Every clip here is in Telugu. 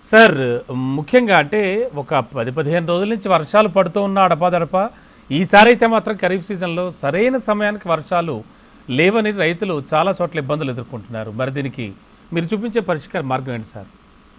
సార్ ముఖ్యంగా అంటే ఒక పది పదిహేను రోజుల నుంచి వర్షాలు పడుతూ ఉన్న అడపాదడప ఈసారి అయితే మాత్రం ఖరీఫ్ సీజన్లో సరైన సమయానికి వర్షాలు లేవని రైతులు చాలా చోట్ల ఇబ్బందులు ఎదుర్కొంటున్నారు మరి దీనికి మీరు చూపించే పరిష్కార మార్గం ఏంటి సార్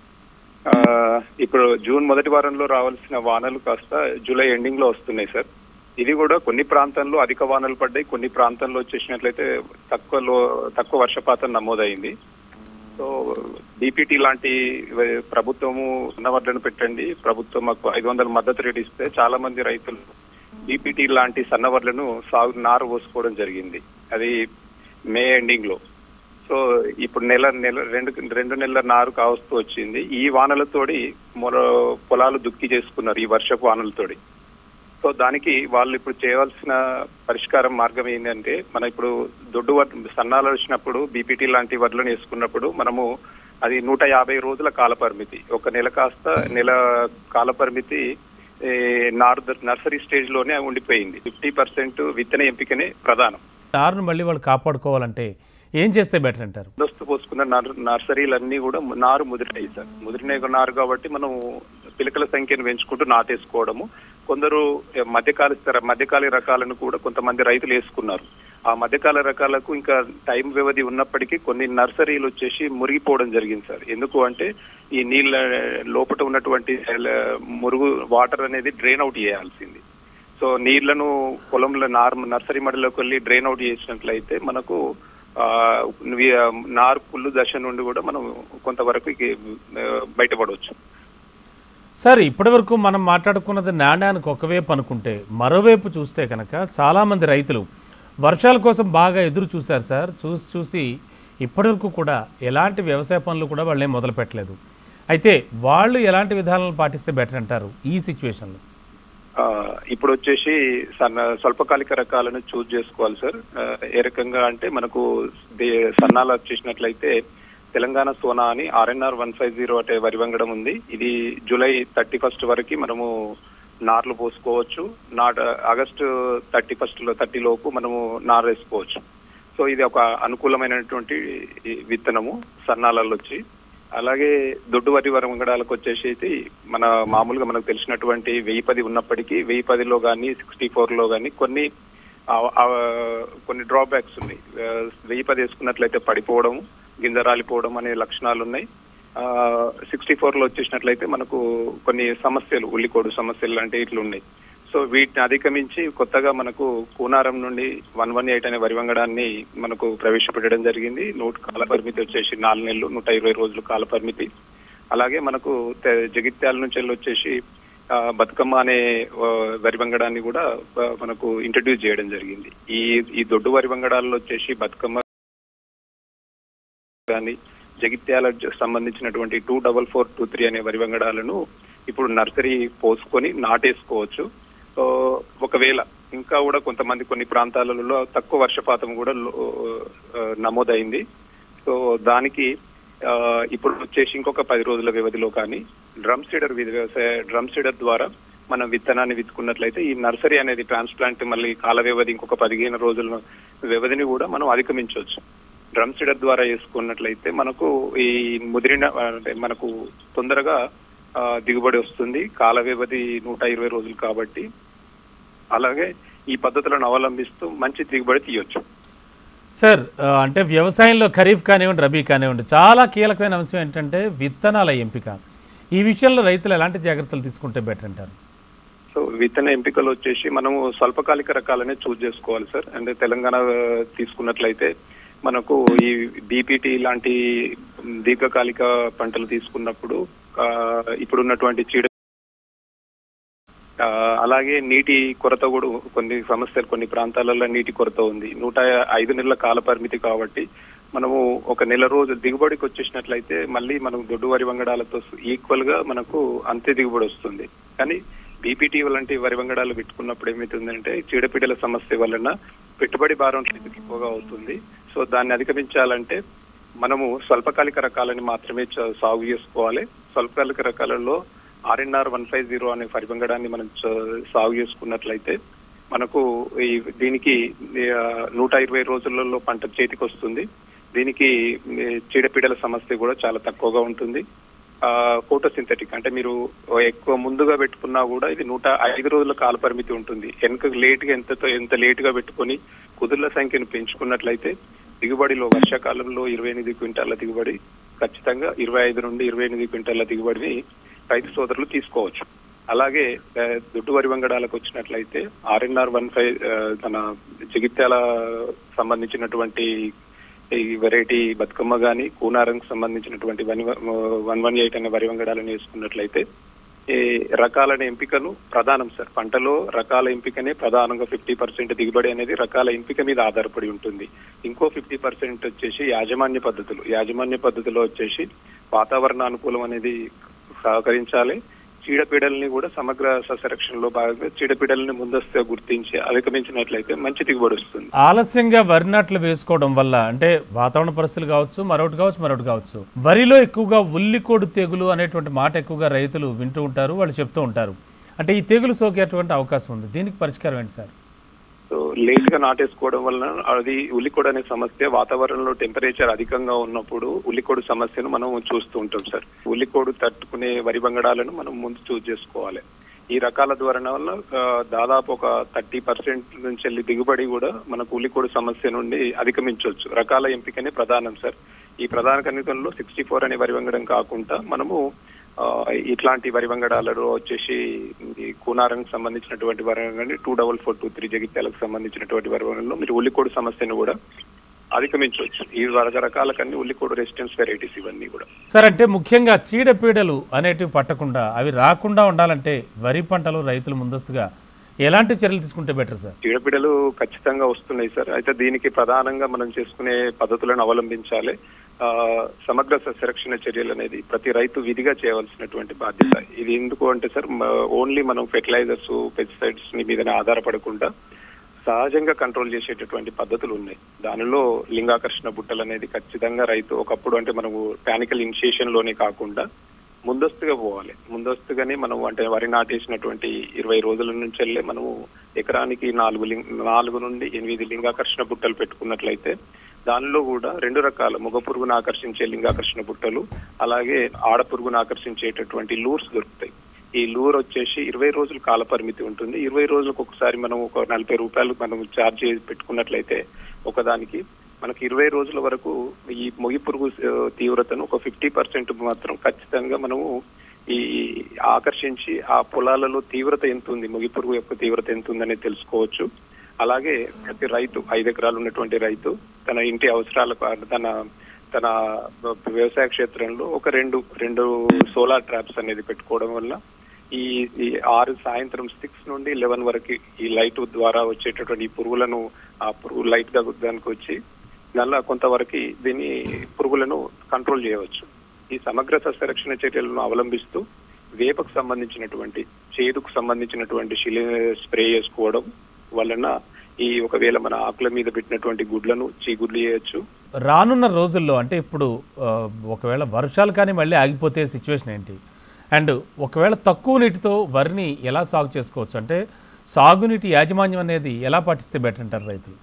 ఆ, ఇప్పుడు జూన్ మొదటి వారంలో రావాల్సిన వానలు కాస్త జూలై ఎండింగ్ లో వస్తున్నాయి సార్ ఇది కూడా కొన్ని ప్రాంతాల్లో అధిక వానలు పడ్డాయి కొన్ని ప్రాంతాల్లో వచ్చేసినట్లయితే తక్కువ లో- తక్కువ వర్షపాతం నమోదైంది సో బీపీటీ లాంటి వ- ప్రభుత్వము ఉన్నవర్లను పెట్టండి ప్రభుత్వం మాకు ఐదు వందల మద్దతు రేటు ఇస్తే చాలా మంది రైతులు బీపీటీ లాంటి సన్నవర్లను సాగు నారు పోసుకోవడం జరిగింది అది మే ఎండింగ్ లో సో ఇప్పుడు నెల నెల రెండు రెండు నెలల నారు కావస్తూ వచ్చింది ఈ వానలతోటి మొర పొలాలు దుక్కి చేసుకున్నారు ఈ వర్షపు వానలతోటి సో దానికి వాళ్ళు ఇప్పుడు చేయవలసిన పరిష్కారం మార్గం ఏంటంటే మన ఇప్పుడు దొడ్డు వడ్లు సన్నాలు వచ్చినప్పుడు బీపీటీ లాంటి వడ్లను వేసుకున్నప్పుడు మనము అది నూట యాభై రోజుల కాల పరిమితి ఒక నెల కాస్త నెల కాల పరిమితి ఏ, నార్ నర్సరీ స్టేజ్ లోనే ఉండిపోయింది ఫిఫ్టీ పర్సెంట్ విత్తన ఎంపికనే ప్రధానం నారును మళ్ళీ వాళ్ళు కాపాడుకోవాలంటే ఏం చేస్తే బెటర్ అంటారు ముందస్తు పోసుకున్న నర్- నర్సరీలన్నీ కూడా నారు ముదిరినాయి సార్ ముదిరిన నారు కాబట్టి మనం పిలకల సంఖ్యను పెంచుకుంటూ నాటేసుకోవడము కొందరు ఏ, మధ్యకాల మధ్యకాల రకాలను కూడా కొంతమంది రైతులు వేసుకున్నారు ఆ మధ్యకాల రకాలకు ఇంకా టైం వ్యవధి ఉన్నప్పటికీ కొన్ని నర్సరీలు వచ్చేసి మురిగిపోవడం జరిగింది సార్ ఎందుకు అంటే ఈ నీళ్ళ లోపల ఉన్నటువంటి ఎల- మురుగు వాటర్ అనేది డ్రైన్ అవుట్ చేయాల్సింది సో నీళ్లను పొలంలో నార్ నర్సరీ మడిలోకి వెళ్ళి డ్రైన్ అవుట్ చేసినట్లయితే మనకు ఆ, వి- నారు పుల్లు దశ నుండి కూడా మనం కొంతవరకు ఇక, ఆ, బయటపడవచ్చు సార్ ఇప్పటివరకు మనం మాట్లాడుకున్నది నాణ్యానికి ఒకవైపు అనుకుంటే మరోవైపు చూస్తే కనుక చాలామంది రైతులు వర్షాల కోసం బాగా ఎదురు చూశారు సార్ చూసి చూసి ఇప్పటివరకు కూడా ఎలాంటి వ్యవసాయ పనులు కూడా వాళ్ళేం మొదలు పెట్టలేదు అయితే వాళ్ళు ఎలాంటి విధానాలను పాటిస్తే బెటర్ అంటారు ఈ సిచ్యువేషన్లో ఆ, ఇప్పుడు వచ్చేసి సన్న స్వల్పకాలిక రకాలను చూజ్ చేసుకోవాలి సార్ ఆ, ఏ రకంగా అంటే మనకు దే- సన్నాలు వచ్చేసినట్లయితే తెలంగాణ సోనా అని ఆర్ఎన్ఆర్ వన్ ఫైవ్ జీరో అంటే వరి వంగడం ఉంది ఇది జూలై థర్టీ ఫస్ట్ వరకు మనము నార్లు పోసుకోవచ్చు నాట ఆగస్టు థర్టీ ఫస్ట్ లో థర్టీ లోపు మనము నారు వేసుకోవచ్చు సో ఇది ఒక అనుకూలమైనటువంటి విత్తనము సన్నాలలో వచ్చి అలాగే దొడ్డు వరి వంగడాలకు వచ్చేసి అయితే మన మామూలుగా మనకు తెలిసినటువంటి వెయ్యి పది ఉన్నప్పటికీ వెయ్యి పదిలో కానీ సిక్స్టీ ఫోర్లో కానీ కొన్ని ఆ- ఆ కొన్ని డ్రాబ్యాక్స్ ఉన్నాయి ఆ, వెయ్యి పది వేసుకున్నట్లయితే పడిపోవడం గింజ రాలిపోవడం అనే లక్షణాలు ఉన్నాయి సిక్స్టీ ఫోర్ లో వచ్చేసినట్లయితే మనకు కొన్ని సమస్యలు ఉల్లికోడు సమస్యలు లాంటి ఇట్లు ఉన్నాయి సో వీటిని అధిగమించి కొత్తగా మనకు కూనారం నుండి వన్ వన్ ఎయిట్ అనే వరి వంగడాన్ని మనకు ప్రవేశపెట్టడం జరిగింది నూట కాల పరిమితి వచ్చేసి నాలుగు నెలలు నూట ఇరవై రోజులు కాల పరిమితి అలాగే మనకు తె- జగిత్యాల నుంచి వెళ్ళి వచ్చేసి ఆ, బతుకమ్మ అనే ఆ, వరి వంగడాన్ని కూడా ఆ, మనకు ఇంట్రడ్యూస్ చేయడం జరిగింది ఈ ఈ దొడ్డు వరి వంగడాల్లో వచ్చేసి బతుకమ్మ కానీ జగిత్యాల సంబంధించినటువంటి two double four two three అనే వరి వంగడాలను ఇప్పుడు నర్సరీ పోసుకొని నాటేసుకోవచ్చు సో ఒకవేళ ఇంకా కూడా కొంతమంది కొన్ని ప్రాంతాలలో తక్కువ వర్షపాతం కూడా లో- ఆ, నమోదైంది సో దానికి ఆ, ఇప్పుడు వచ్చేసి ఇంకొక పది రోజుల వ్యవధిలో కానీ డ్రమ్ సీడర్ వ్యవసాయ డ్రమ్ సీడర్ ద్వారా మనం విత్తనాన్ని విత్తుకున్నట్లయితే ఈ నర్సరీ అనేది ట్రాన్స్ప్లాంట్ మళ్ళీ కాల వ్యవధి ఇంకొక పదిహేను రోజుల వ్యవధిని కూడా మనం అధిగమించవచ్చు డ్రమ్ సీడర్ ద్వారా వేసుకున్నట్లయితే మనకు ఈ ముదిరిన అంటే మనకు తొందరగా ఆ, దిగుబడి వస్తుంది కాల వ్యవధి నూట ఇరవై రోజులు కాబట్టి అలాగే ఈ పద్ధతులను అవలంబిస్తూ మంచి దిగుబడి తీయొచ్చు సార్ ఆ, అంటే వ్యవసాయంలో ఖరీఫ్ కానివ్వండి రబీ కానివ్వండి చాలా కీలకమైన అంశం ఏంటంటే విత్తనాల ఎంపిక ఈ విషయంలో రైతులు ఎలాంటి జాగ్రత్తలు తీసుకుంటే బెటర్ అంటారు సో విత్తన ఎంపికలు వచ్చేసి మనము స్వల్పకాలిక రకాలనే చూస్ చేసుకోవాలి సార్ అంటే తెలంగాణ ఆ, తీసుకున్నట్లయితే మనకు ఈ బీపీటీ లాంటి దీర్ఘకాలిక పంటలు తీసుకున్నప్పుడు ఆ, ఇప్పుడున్నటువంటి చీడ ఆ, అలాగే నీటి కొరత కూడా కొన్ని సమస్యలు కొన్ని ప్రాంతాలలో నీటి కొరత ఉంది నూట ఐదు నెలల కాల పరిమితి కాబట్టి మనము ఒక నెల రోజులు దిగుబడికి వచ్చేసినట్లయితే మళ్ళీ మనం దొడ్డు వరి వంగడాలతో ఈక్వల్ గా మనకు అంతే దిగుబడి వస్తుంది కానీ బీపీటీ లాంటి వరి వంగడాలు పెట్టుకున్నప్పుడు ఏమవుతుందంటే చీడపీడల సమస్య వలన పెట్టుబడి భారం రైతుకి ఎక్కువగా అవుతుంది సో దాన్ని అధిగమించాలంటే మనము స్వల్పకాలిక రకాలని మాత్రమే చ- సాగు చేసుకోవాలి స్వల్పకాలిక రకాలలో ఆర్ఎన్ఆర్ వన్ ఫైవ్ జీరో అనే వరి వంగడాన్ని మనం చ- సాగు చేసుకున్నట్లయితే మనకు ఈ దీనికి ఆ, నూట ఇరవై రోజులలో పంట చేతికి వస్తుంది దీనికి ఈ, చీడపీడల సమస్య కూడా చాలా తక్కువగా ఉంటుంది ఫోటోసింథటిక్ అంటే మీరు ఎక్కువ ముందుగా పెట్టుకున్నా కూడా ఇది నూట ఐదు రోజుల కాల పరిమితి ఉంటుంది వెనుక లేట్ గా ఎంతతో ఎంత లేట్ గా పెట్టుకొని కుదుర్ల సంఖ్యను పెంచుకున్నట్లయితే దిగుబడిలో వర్షాకాలంలో ఇరవై ఎనిమిది క్వింటాల దిగుబడి ఖచ్చితంగా ఇరవై ఐదు నుండి ఇరవై ఎనిమిది క్వింటాల దిగుబడిని రైతు సోదరులు తీసుకోవచ్చు అలాగే ఆ, దుడ్డు వరి వంగడాలకు వచ్చినట్లయితే ఆర్ఎన్ఆర్ వన్ ఫైవ్ తన జగిత్యాల సంబంధించినటువంటి ఈ వెరైటీ బతుకమ్మ గాని కూనారంకి సంబంధించినటువంటి వన్ వన్ వన్ ఎయిట్ అనే వరి వంగడాలను వేసుకున్నట్లయితే ఈ రకాల ఎంపికను ప్రధానం సార్ పంటలో రకాల ఎంపికనే ప్రధానంగా ఫిఫ్టీ పర్సెంట్ దిగుబడి అనేది రకాల ఎంపిక మీద ఆధారపడి ఉంటుంది ఇంకో ఫిఫ్టీ పర్సెంట్ వచ్చేసి యాజమాన్య పద్ధతులు యాజమాన్య పద్ధతిలో వచ్చేసి వాతావరణ అనుకూలం అనేది సహకరించాలి చీడపీడల్ని కూడా సమగ్ర సస్యరక్షణలో భాగంగా చీడపీడల్ని ముందస్తుగా గుర్తించి అధిగమించినట్లయితే మంచి దిగుబడి వస్తుంది ఆలస్యంగా వరి నాట్లు వేసుకోవడం వల్ల అంటే వాతావరణ పరిస్థితులు కావచ్చు మరొకటి కావచ్చు మరొకటి కావచ్చు వరిలో ఎక్కువగా ఉల్లికోడు తెగులు అనేటువంటి మాట ఎక్కువగా రైతులు వింటూ ఉంటారు వాళ్ళు చెప్తూ ఉంటారు అంటే ఈ తెగులు సోకేటువంటి అవకాశం ఉంది దీనికి పరిష్కారం ఏంటి సార్ సో లేట్ గా నాటేసుకోవడం వలన అది ఉల్లికోడు అనే సమస్య వాతావరణంలో టెంపరేచర్ అధికంగా ఉన్నప్పుడు ఉల్లికోడు సమస్యను మనం చూస్తూ ఉంటాం సార్ ఉల్లికోడు తట్టుకునే వరి బంగడాలను మనం ముందు చూస్ చేసుకోవాలి ఈ రకాల ద్వారా వల్ల ఆ, దాదాపు ఒక థర్టీ పర్సెంట్ నుంచి వెళ్ళి దిగుబడి కూడా మనకు ఉల్లికోడు సమస్య నుండి అధిగమించవచ్చు రకాల ఎంపికనే ప్రధానం సార్ ఈ ప్రధాన కణితంలో సిక్స్టీ ఫోర్ అనే వరి వంగడం కాకుండా మనము ఆ, ఇట్లాంటి వరి వంగడాలలో వచ్చేసి ఈ కూనారంకి సంబంధించినటువంటి వరి వంగడి two double four two three జగిత్యాలకు సంబంధించినటువంటి వరి వంగడంలో మీరు ఉల్లికోడు సమస్యను కూడా అధిగమించవచ్చు ఈ రకరకాల కన్నీ ఉల్లికోడు రెసిస్టెన్స్ వెరైటీస్ ఇవన్నీ కూడా సార్ అంటే ముఖ్యంగా చీడపీడలు అనేటివి పట్టకుండా అవి రాకుండా ఉండాలంటే వరి పంటలు రైతులు ముందస్తుగా ఎలాంటి చర్యలు తీసుకుంటే బెటర్ సార్ చీడపీడలు ఖచ్చితంగా వస్తున్నాయి సార్ అయితే దీనికి ప్రధానంగా మనం చేసుకునే పద్ధతులను అవలంబించాలి ఆ, సమగ్ర సస్యరక్షణ చర్యలు అనేది ప్రతి రైతు విధిగా చేయవలసినటువంటి బాధ్యత ఇది ఎందుకు అంటే సార్ ఓన్లీ మనం ఫెర్టిలైజర్స్ పెస్టిసైడ్స్ మీదనే ఆధారపడకుండా సహజంగా కంట్రోల్ చేసేటటువంటి పద్ధతులు ఉన్నాయి దానిలో లింగాకర్షణ బుట్టలు అనేది ఖచ్చితంగా రైతు ఒకప్పుడు అంటే మనము పానికల్ ఇనిషియేషన్ లోనే కాకుండా ముందస్తుగా పోవాలి ముందస్తుగానే మనం అంటే వరి నాటేసినటువంటి ఇరవై రోజుల నుంచి వెళ్ళే మనము ఎకరానికి నాలుగు లింగ్ నాలుగు నుండి ఎనిమిది లింగాకర్షణ బుట్టలు పెట్టుకున్నట్లయితే దానిలో కూడా రెండు రకాల మగ పురుగును ఆకర్షించే లింగాకర్షణ బుట్టలు అలాగే ఆడ పురుగును ఆకర్షించేటటువంటి లూర్స్ దొరుకుతాయి ఈ లూర్ వచ్చేసి ఇరవై రోజుల కాల పరిమితి ఉంటుంది ఇరవై రోజులకు ఒకసారి మనం ఒక నలభై రూపాయలు మనం ఛార్జ్ చేసి పెట్టుకున్నట్లయితే ఒకదానికి మనకి ఇరవై రోజుల వరకు ఈ మొగి పురుగు ఆ, తీవ్రతను ఒక ఫిఫ్టీ పర్సెంట్ మాత్రం ఖచ్చితంగా మనము ఈ ఆకర్షించి ఆ పొలాలలో తీవ్రత ఎంత ఉంది మొగి పురుగు యొక్క తీవ్రత ఎంత ఉందనేది తెలుసుకోవచ్చు అలాగే ప్రతి రైతు ఐదు ఎకరాలు ఉన్నటువంటి రైతు తన ఇంటి అవసరాలకు ఆ- తన తన వ్యవసాయ క్షేత్రంలో ఒక రెండు రెండు సోలార్ ట్రాప్స్ అనేది పెట్టుకోవడం వల్ల ఈ ఈ ఆరు సాయంత్రం సిక్స్ నుండి లెవెన్ వరకు ఈ లైట్ ద్వారా వచ్చేటటువంటి ఈ పురుగులను ఆ పురుగు లైట్ గా దానికి వచ్చి దానిలో కొంతవరకు దీన్ని పురుగులను కంట్రోల్ చేయవచ్చు ఈ సమగ్ర సస్యరక్షణ చర్యలను అవలంబిస్తూ వేపకు సంబంధించినటువంటి చేదుకు సంబంధించినటువంటి శిలి స్ప్రే చేసుకోవడం వలన ఈ ఒకవేళ మన ఆకుల మీద పెట్టినటువంటి గుడ్లను చీగుడ్లు చేయొచ్చు రానున్న రోజుల్లో అంటే ఇప్పుడు ఆ, ఒకవేళ వర్షాలు కానీ మళ్ళీ ఆగిపోతే సిచ్యువేషన్ ఏంటి అండ్ ఒకవేళ తక్కువ నీటితో వరిని ఎలా సాగు చేసుకోవచ్చు అంటే సాగునీటి యాజమాన్యం అనేది ఎలా పాటిస్తే బెటర్ అంటారు రైతులు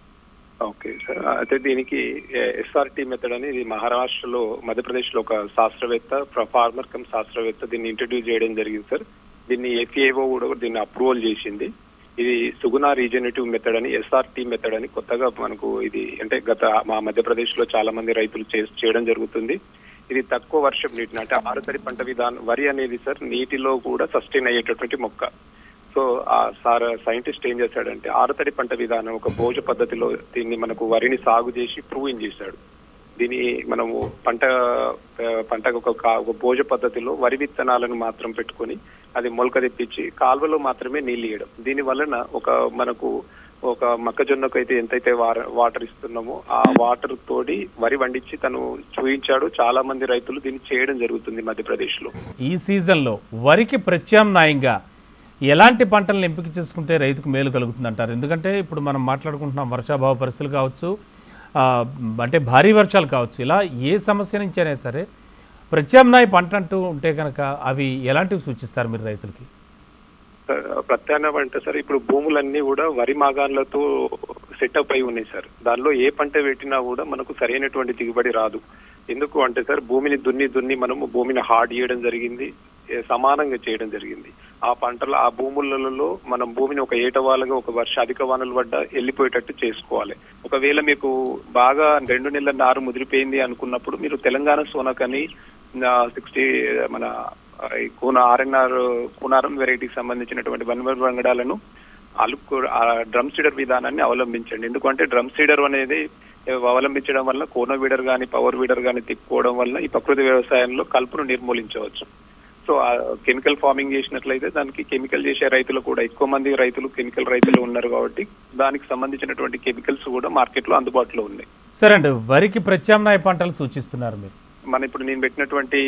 ఓకే సార్ అయితే దీనికి ఎస్ఆర్టీ మెథడ్ అని ఇది మహారాష్ట్రలో మధ్యప్రదేశ్ లో ఒక శాస్త్రవేత్త ఫ- ఫార్మర్ కమ్ శాస్త్రవేత్త దీన్ని ఇంట్రడ్యూస్ చేయడం జరిగింది సార్ దీన్ని ఎఫ్ఏఓ కూడా దీన్ని అప్రూవల్ చేసింది ఇది సుగుణ రీజనరేటివ్ మెథడ్ అని ఎస్ఆర్టీ మెథడ్ అని కొత్తగా మనకు ఇది అంటే గత మా మధ్యప్రదేశ్ లో చాలా మంది రైతులు చే- చేయడం జరుగుతుంది ఇది తక్కువ వర్షం నీటిని అంటే ఆరుతడి పంట విధానం వరి అనేది సార్ నీటిలో కూడా సస్టైన్ అయ్యేటటువంటి మొక్క సో ఆ సార్ సైంటిస్ట్ ఏం చేశాడంటే ఆరుతడి పంట విధానం ఒక భోజ పద్ధతిలో దీన్ని మనకు వరిని సాగు చేసి ప్రూవింగ్ చేశాడు దీని మనము పంట ఆ, పంటకు ఒక కా- ఒక భోజ పద్ధతిలో వరి విత్తనాలను మాత్రం పెట్టుకొని అది మొలక తెప్పించి కాలువలో మాత్రమే నీళ్ళు ఇవ్వడం దీని వలన ఒక మనకు ఒక మొక్కజొన్నకు అయితే ఎంతైతే వార- వాటర్ ఇస్తున్నామో ఆ వాటర్ తోడి వరి వండించి తను చూపించాడు చాలా మంది రైతులు దీన్ని చేయడం జరుగుతుంది మధ్యప్రదేశ్ లో ఈ సీజన్లో వరికి ప్రత్యామ్నాయంగా ఎలాంటి పంటలను ఎంపిక చేసుకుంటే రైతుకు మేలు కలుగుతుంది అంటారు ఎందుకంటే ఇప్పుడు మనం మాట్లాడుకుంటున్నాం వర్షాభావ పరిస్థితులు కావచ్చు ఆ, అంటే భారీ వర్షాలు కావచ్చు ఇలా ఏ సమస్య నుంచి అయినా సరే ప్రత్యామ్నాయ పంట అంటూ ఉంటే కనుక అవి ఎలాంటివి సూచిస్తారు మీరు రైతులకి ప్రత్యామ్నాయం అంటే సార్ ఇప్పుడు భూములన్నీ కూడా వరి మాగాన్లతో సెటప్ అయి ఉన్నాయి సార్ దానిలో ఏ పంట పెట్టినా కూడా మనకు సరైనటువంటి దిగుబడి రాదు ఎందుకు అంటే సార్ భూమిని దున్ని దున్ని మనము భూమిని హార్డ్ చేయడం జరిగింది ఏ, సమానంగా చేయడం జరిగింది ఆ పంటల ఆ భూములలో మనం భూమిని ఒక ఏటవాలుగా ఒక వర్ష అధిక వానలు పడ్డ వెళ్ళిపోయేటట్టు చేసుకోవాలి ఒకవేళ మీకు బాగా రెండు నెలల నారు ముదిరిపోయింది అనుకున్నప్పుడు మీరు తెలంగాణ సోనకని సిక్స్టీ మన ఆ, ఈ కూన ఆర్ఎన్ఆర్ కూనారం వెరైటీకి సంబంధించినటువంటి వన్వర్ వంగడాలను అలుపు ఆ డ్రమ్ సీడర్ విధానాన్ని అవలంబించండి ఎందుకంటే డ్రమ్ సీడర్ అనేది అవలంబించడం వల్ల కోనో వీడర్ కానీ పవర్ వీడర్ కానీ తిప్పుకోవడం వల్ల ఈ ప్రకృతి వ్యవసాయంలో కలుపును నిర్మూలించవచ్చు సో ఆ కెమికల్ ఫార్మింగ్ చేసినట్లయితే దానికి కెమికల్ చేసే రైతులు కూడా ఎక్కువ మంది రైతులు కెమికల్ రైతులు ఉన్నారు కాబట్టి దానికి సంబంధించినటువంటి కెమికల్స్ కూడా మార్కెట్ లో అందుబాటులో ఉన్నాయి సరే అండి వరికి ప్రత్యామ్నాయ పంటలు సూచిస్తున్నారు మీరు మన ఇప్పుడు నేను పెట్టినటువంటి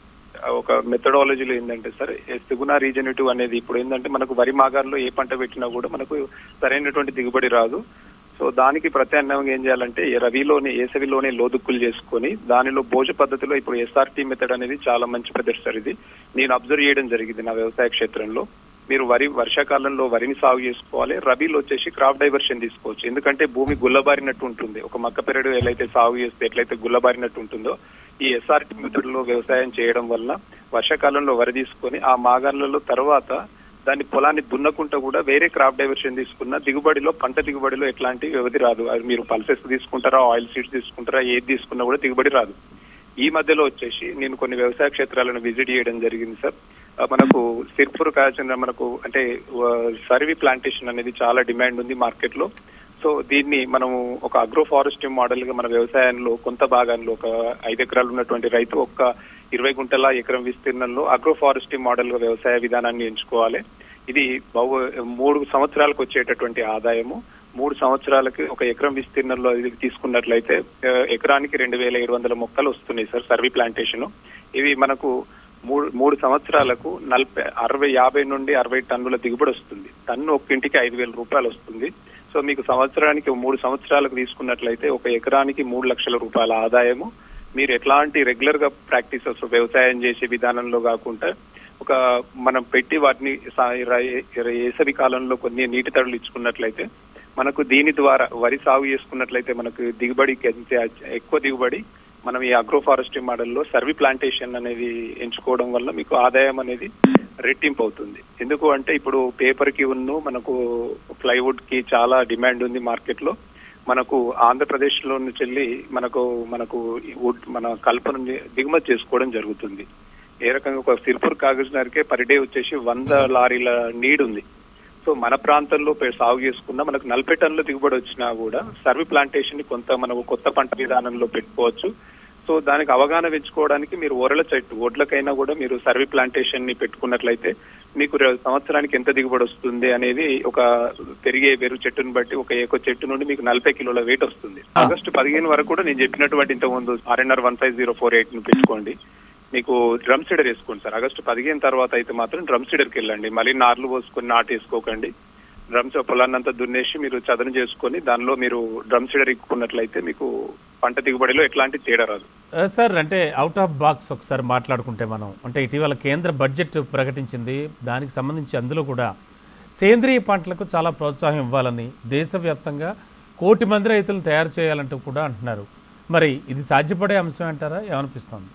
ఒక మెథడాలజీలో ఏంటంటే సార్ సిగునా రీజనేటివ్ అనేది ఇప్పుడు ఏంటంటే మనకు వరి మాగాల్లో ఏ పంట పెట్టినా కూడా మనకు సరైనటువంటి దిగుబడి రాదు సో దానికి ప్రత్యామ్నాయంగా ఏం చేయాలంటే ఈ రవిలోనే ఏసవిలోనే లోదుక్కులు చేసుకొని దానిలో భోజ పద్ధతిలో ఇప్పుడు ఎస్ఆర్టీ మెథడ్ అనేది చాలా మంచి పద్ధతి సార్ ఇది నేను అబ్జర్వ్ చేయడం జరిగింది నా వ్యవసాయ క్షేత్రంలో మీరు వరి వర్షాకాలంలో వరిని సాగు చేసుకోవాలి రబీలో వచ్చేసి క్రాప్ డైవర్షన్ తీసుకోవచ్చు ఎందుకంటే భూమి గుల్లబారినట్టు ఉంటుంది ఒక మక్క పెరడు ఎలా అయితే సాగు చేస్తే ఎట్లయితే గుల్లబారినట్టు ఉంటుందో ఈ ఎస్ఆర్టీ మెథడ్ లో వ్యవసాయం చేయడం వల్ల వర్షాకాలంలో వరి తీసుకొని ఆ మాగాళ్ళలో తర్వాత దాని పొలాన్ని దున్నకుంటా కూడా వేరే క్రాప్ డైవర్షన్ తీసుకున్న దిగుబడిలో పంట దిగుబడిలో ఎట్లాంటి వ్యవధి రాదు అది మీరు పల్సెస్ తీసుకుంటారా ఆయిల్ సీడ్స్ తీసుకుంటారా ఏది తీసుకున్నా కూడా దిగుబడి రాదు ఈ మధ్యలో వచ్చేసి నేను కొన్ని వ్యవసాయ క్షేత్రాలను విజిట్ చేయడం జరిగింది సార్ ఆ, మనకు సిర్పూర్ కాల్చిన మనకు అంటే ఆ, సర్వి ప్లాంటేషన్ అనేది చాలా డిమాండ్ ఉంది మార్కెట్ లో సో దీన్ని మనము ఒక అగ్రో ఫారెస్ట్రీ మోడల్ గా మన వ్యవసాయంలో కొంత భాగంలో ఒక ఐదు ఎకరాలు ఉన్నటువంటి రైతు ఒక్క ఇరవై గుంటల ఎకరం విస్తీర్ణంలో అగ్రో ఫారెస్ట్రీ మోడల్ గా వ్యవసాయ విధానాన్ని ఎంచుకోవాలి ఇది బహు మూడు సంవత్సరాలకు వచ్చేటటువంటి ఆదాయము మూడు సంవత్సరాలకి ఒక ఎకరం విస్తీర్ణంలో ఇది తీసుకున్నట్లయితే ఆ, ఎకరానికి రెండు వేల ఏడు వందల మొక్కలు వస్తున్నాయి సార్ సర్వీ ప్లాంటేషన్ ఇవి మనకు మూడు మూడు సంవత్సరాలకు నలభై అరవై యాభై నుండి అరవై టన్నుల దిగుబడి వస్తుంది టన్ను ఒక ఇంటికి ఐదు వేల రూపాయలు వస్తుంది సో మీకు సంవత్సరానికి మూడు సంవత్సరాలకు తీసుకున్నట్లయితే ఒక ఎకరానికి మూడు లక్షల రూపాయల ఆదాయము మీరు ఎట్లాంటి రెగ్యులర్ గా ప్రాక్టీసెస్ వ్యవసాయం చేసే విధానంలో కాకుండా ఒక మనం పెట్టి వాటిని సా- ర- వేసవి కాలంలో కొన్ని నీటి తడులు ఇచ్చుకున్నట్లయితే మనకు దీని ద్వారా వరి సాగు చేసుకున్నట్లయితే మనకు దిగుబడికి ఎంత ఎక్కువ దిగుబడి మనం ఈ అగ్రో ఫారెస్ట్రీ మోడల్లో సర్వీ ప్లాంటేషన్ అనేది ఎంచుకోవడం వల్ల మీకు ఆదాయం అనేది రెట్టింపు అవుతుంది ఎందుకు అంటే ఇప్పుడు పేపర్ కి ఉన్ను మనకు ప్లైవుడ్ కి చాలా డిమాండ్ ఉంది మార్కెట్ లో మనకు ఆంధ్రప్రదేశ్ లో నుంచి వెళ్ళి మనకు మనకు ఈ వుడ్ మన కల్పన దిగుమతి చేసుకోవడం జరుగుతుంది ఏ రకంగా ఒక సిర్పూర్ కాగజ్నగర్కే పర్ డే వచ్చేసి వంద లారీల నీడ్ ఉంది సో మన ప్రాంతంలో పె- సాగు చేసుకున్న మనకు నలభై టన్నుల దిగుబడి వచ్చినా కూడా సర్వీ ప్లాంటేషన్ ని కొంత మనకు కొత్త పంట విధానంలో పెట్టుకోవచ్చు సో దానికి అవగాహన పెంచుకోవడానికి మీరు ఒరల చెట్టు ఒడ్లకైనా కూడా మీరు సర్వీ ప్లాంటేషన్ ని పెట్టుకున్నట్లయితే మీకు ర- సంవత్సరానికి ఎంత దిగుబడి వస్తుంది అనేది ఒక పెరిగే వేరు చెట్టును బట్టి ఒక ఏకో చెట్టు నుండి మీకు నలభై కిలోల వెయిట్ వస్తుంది ఆగస్టు పదిహేను వరకు కూడా నేను చెప్పినటువంటి ఇంతకుముందు RNR one five zero four eight ని పెట్టుకోండి మీకు డ్రమ్ సీడర్ వేసుకోండి సార్ ఆగస్టు పదిహేను తర్వాత అయితే మాత్రం డ్రమ్ సీడర్కి వెళ్ళండి మళ్ళీ నార్లు పోసుకొని నాటు వేసుకోకండి డ్రమ్స్ పొలాన్నంతా దున్నేసి మీరు చదును చేసుకొని దానిలో మీరు డ్రమ్ సీడర్ ఇక్కున్నట్లయితే మీకు పంట దిగుబడిలో ఎట్లాంటి తేడా రాదు ఆ, సార్ అంటే అవుట్ ఆఫ్ బాక్స్ ఒకసారి మాట్లాడుకుంటే మనం అంటే ఇటీవల కేంద్ర బడ్జెట్ ప్రకటించింది దానికి సంబంధించి అందులో కూడా సేంద్రియ పంటలకు చాలా ప్రోత్సాహం ఇవ్వాలని దేశవ్యాప్తంగా కోటి మంది రైతులు తయారు చేయాలంటూ కూడా అంటున్నారు మరి ఇది సాధ్యపడే అంశం అంటారా ఏమనిపిస్తుంది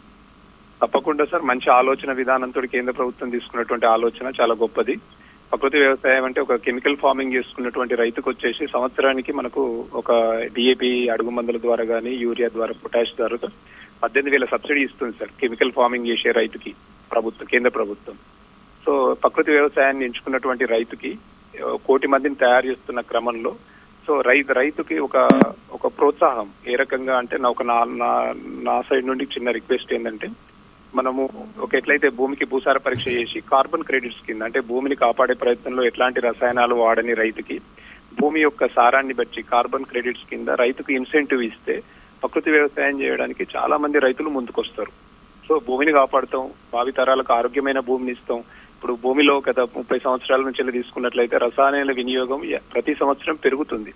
తప్పకుండా సార్ మంచి ఆలోచన విధానంతో కేంద్ర ప్రభుత్వం తీసుకున్నటువంటి ఆలోచన చాలా గొప్పది ప్రకృతి వ్యవసాయం అంటే ఒక కెమికల్ ఫార్మింగ్ చేసుకున్నటువంటి రైతుకు వచ్చేసి సంవత్సరానికి మనకు ఒక డిఏపి అడుగు మందుల ద్వారా కానీ యూరియా ద్వారా పొటాష్ ద్వారా పద్దెనిమిది వేల సబ్సిడీ ఇస్తుంది సార్ కెమికల్ ఫార్మింగ్ చేసే రైతుకి ప్రభుత్వం కేంద్ర ప్రభుత్వం సో ప్రకృతి వ్యవసాయాన్ని ఎంచుకున్నటువంటి రైతుకి ఆ, కోటి మందిని తయారు చేస్తున్న క్రమంలో సో రైతు రైతుకి ఒక ఒక ప్రోత్సాహం ఏ రకంగా అంటే నా ఒక నా నా- నా సైడ్ నుండి చిన్న రిక్వెస్ట్ ఏంటంటే మనము ఒక ఎట్లయితే భూమికి భూసార పరీక్ష చేసి కార్బన్ క్రెడిట్స్ కింద అంటే భూమిని కాపాడే ప్రయత్నంలో ఎట్లాంటి రసాయనాలు వాడని రైతుకి భూమి యొక్క సారాన్ని బట్టి కార్బన్ క్రెడిట్స్ కింద రైతుకు ఇన్సెంటివ్ ఇస్తే ప్రకృతి వ్యవసాయం చేయడానికి చాలా మంది రైతులు ముందుకొస్తారు సో భూమిని కాపాడుతాం భావి తరాలకు ఆరోగ్యమైన భూమిని ఇస్తాం ఇప్పుడు భూమిలో గత ముప్పై సంవత్సరాల నుంచి వెళ్ళి తీసుకున్నట్లయితే రసాయనాల వినియోగం య- ప్రతి సంవత్సరం పెరుగుతుంది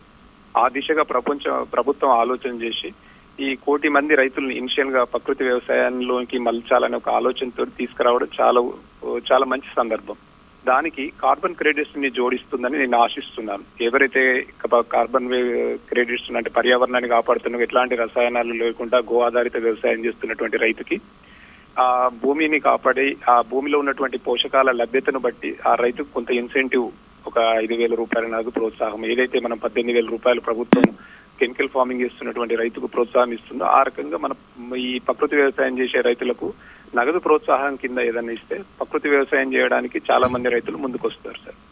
ఆ దిశగా ప్రపంచ ప్రభుత్వం ఆలోచన చేసి ఈ కోటి మంది రైతులను ఇనిషియల్ గా ప్రకృతి వ్యవసాయంలోకి మలచాలనే ఒక ఆలోచనతో తీసుకురావడం చాలా చాలా మంచి సందర్భం దానికి కార్బన్ క్రెడిట్స్ ని జోడిస్తుందని నేను ఆశిస్తున్నాను ఎవరైతే క- కార్బన్ వే- క్రెడిట్స్ అంటే పర్యావరణాన్ని కాపాడుతున్న ఎట్లాంటి రసాయనాలు లేకుండా గో ఆధారిత వ్యవసాయం చేస్తున్నటువంటి రైతుకి ఆ భూమిని కాపాడి ఆ భూమిలో ఉన్నటువంటి పోషకాల లభ్యతను బట్టి ఆ రైతుకు కొంత ఇన్సెంటివ్ ఒక ఐదు వేల రూపాయల నగదు ప్రోత్సాహం ఏదైతే మనం పద్దెనిమిది వేల రూపాయలు ప్రభుత్వం కెమికల్ ఫార్మింగ్ చేస్తున్నటువంటి రైతుకు ప్రోత్సాహం ఇస్తుందో ఆ రకంగా మన ఈ ప్రకృతి వ్యవసాయం చేసే రైతులకు నగదు ప్రోత్సాహం కింద ఏదైనా ఇస్తే ప్రకృతి వ్యవసాయం చేయడానికి చాలా మంది రైతులు ముందుకు వస్తారు సార్